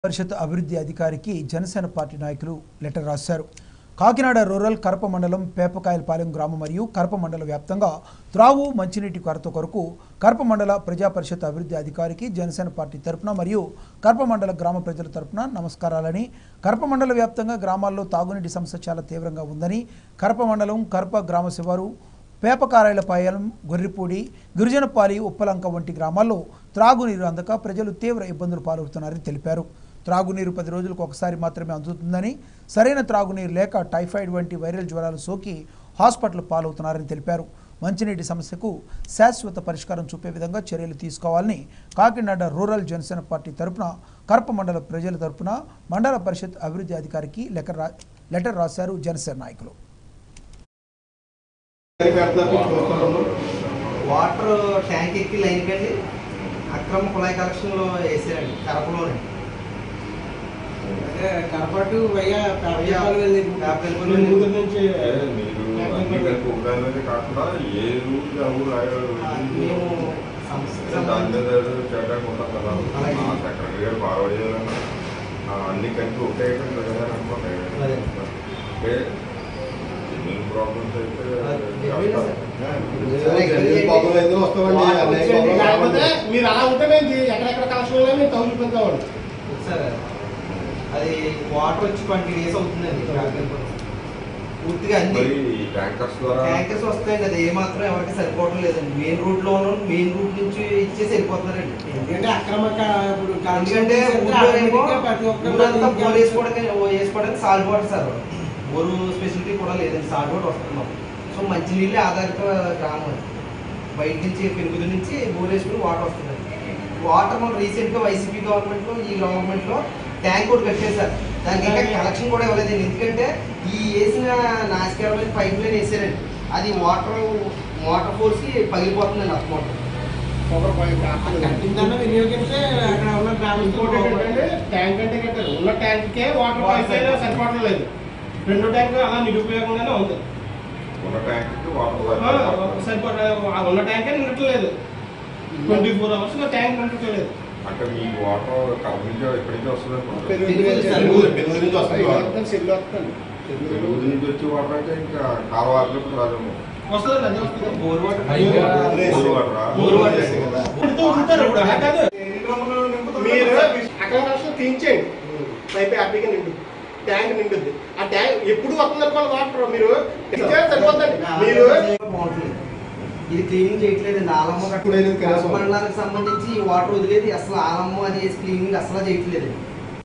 పరిషత్ అభివృద్ధి అధికారికి జనసేన పార్టీ నాయకులు లెటర్ రాశారు కాకినాడ రూరల్ కరప మండలం పేపకాయలపాలెం గ్రామం మరియు కరప మండల వ్యాప్తంగా త్రాగు మంచినీటి కొరత కొరకు కరప మండల ప్రజా పరిషత్ అభివృద్ధి అధికారికి జనసేన పార్టీ తరపున మరియు కరప మండల గ్రామ ప్రజల తరపున నమస్కారాలని కరప మండల వ్యాప్తంగా గ్రామాల్లో తాగునీటి సమస్య చాలా తీవ్రంగా ఉందని కరప మండలం కరప గ్రామ శివారు పేపకారాయలపాయలం గొర్రెపూడి గిరిజనపాలి ఉప్పలంక వంటి గ్రామాల్లో త్రాగునీరు అందక ప్రజలు తీవ్ర ఇబ్బందులు పాలవుతున్నారని తెలిపారు త్రాగునీరు పది రోజులకు ఒకసారి మాత్రమే అందుతుందని సరైన త్రాగునీరు లేక టైఫాయిడ్ వంటి వైరల్ జ్వరాలు సోకి హాస్పిటల్ పాలవుతున్నారని తెలిపారు మంచినీటి సమస్యకు శాశ్వత పరిష్కారం చూపే విధంగా చర్యలు తీసుకోవాలని కాకినాడ రూరల్ జనసేన పార్టీ తరపున కరప మండల ప్రజల తరపున మండల పరిషత్ అభివృద్ధి అధికారికి లెటర్ రా లెటర్ రాశారు జనసేన నాయకులు వాటర్ ట్యాంక్ ఎక్కి లైన్ కండి అక్రమ కుళాయి కలెక్షన్లో వేసారండి కరపలోనే అంటే కనపట్టు వయ్య పేపర్ వెళ్ళి పేపర్ కొన్ని వెళ్ళి ఊరు నుంచి మీరు అన్ని కలిపి ఒకదాని కాకుండా ఏ రూట్ ఆ ఊరు ఆ, మేము సంస్థ దాని మీద చేయడానికి ఉంటాం కదా అలాగే. ఆ సెక్రటరీ గారు బాగా చేయాలని ఆ, అన్ని కలిపి ఒకే ఐటమ్ కదా అనుకోండి అదే. అంటే జెన్యున్ ప్రాబ్లమ్స్ అయితే జెన్యున్ చేస్తారు. వచ్చేయండి. కాకపోతే మీరు అలా ఉంటే మేము ఇది ఎక్కడెక్కడ కలెక్షన్ మేము తగు చూపిద్దామండి సార్ అది వాటర్ వచ్చి ట్వంటీ డేస్ అవుతుందండి కాకినాడలో. పూర్తిగా అన్ని మరి ఈ ట్యాంకర్స్ ద్వారా ట్యాంకర్స్ వస్తాయండి అది ఏమాత్రం ఎవరికి సరిపోవడం లేదండి మెయిన్ రూట్ లో మెయిన్ రూట్ నుంచి ఇచ్చేసి వెళ్ళిపోతున్నారండి ఎందుకంటే అక్రమ క- ఇప్పుడు ఎందుకంటే ఊళ్ళో ఏమో ఊరంతా బోర్ వేసుకోవడానికి వేసుకోవడానికి salt water sir bore speciality కూడా లేదండి సాల్ట్ వాటర్ వస్తున్నాం సో మంచినీళ్ళే ఆధారిత గ్రామం అది. బయట నుంచి పెరుగుదు నుంచి బోర్ వేసుకుని వాటర్ వస్తుంది వాటర్ మనం రీసెంట్గా వైసీపీ గవర్నమెంట్లో ఈ గవర్నమెంట్లో ట్యాంక్ కూడా కట్టేశారు దానికి ఇంకా కలెక్షన్ కూడా ఇవ్వలేదండి ఎందుకంటే ఈ వేసిన నాశకరమైన పైప్ లైన్ వేసారండి అది వాటర్ వాటర్ ఫోర్స్కి పగిలిపోతుందండి అప్ మోటార్ కట్టిందన్న వినియోగిస్తే అక్కడ ఉన్న గ్రామం ఇంకోటి ఏంటంటే ట్యాంక్ అంటే కట్టారు ఉన్న ట్యాంక్కే వాటర్ పైప్ అయినా సరిపడడం లేదు రెండో ట్యాంక్ అలా నిరుపయోగంగానే ఉంది ఉన్న ట్యాంక్ వాటర్ ఆ, సరిపోతుంది. సరిపడ ఆ ఉన్న ట్యాంకే నిండట్లేదు ట్వంటీ ఫోర్ అవర్స్ ట్యాంక్ నిండట్లేదు అంటే మీ వాటర్ కడప నుంచి ఎక్కడి నుంచి వస్తుంది అనుకుంటారు సెల్లు వస్తుంది తెలుగు నుంచి వచ్చే వాటర్ అయితే ఇంకా కాలువ ఆపినప్పుడు రాదేమో వస్తుంది అదే వస్తుంది బోర్ వాటర్ ఊరు వాటరా? బోర్ వాటర్ ఇప్పుడు ఉంచుతారు ఇప్పుడు అలా కాదు మీరు అక్కడ కలెక్షన్ తీయించేయండి పైపు హ్యాపీగా నిండు ట్యాంక్ నిండుద్ది ఆ ట్యాంక్ ఎప్పుడు వస్తుంది అనుకోవాలి వాటర్ మీరు ఇస్తే సరిపోతుంది మీరు బాగుంటుంది ఇది క్లీనింగ్ చేయట్లేదండి ఆలమ్మ ఇప్పుడు ఏదైనా కనీసం- మండలానికి సంబంధించి ఈ వాటర్ వదిలేదు అసలు ఆలమ్మ అనేది క్లీనింగ్ అసలు చేయట్లేదు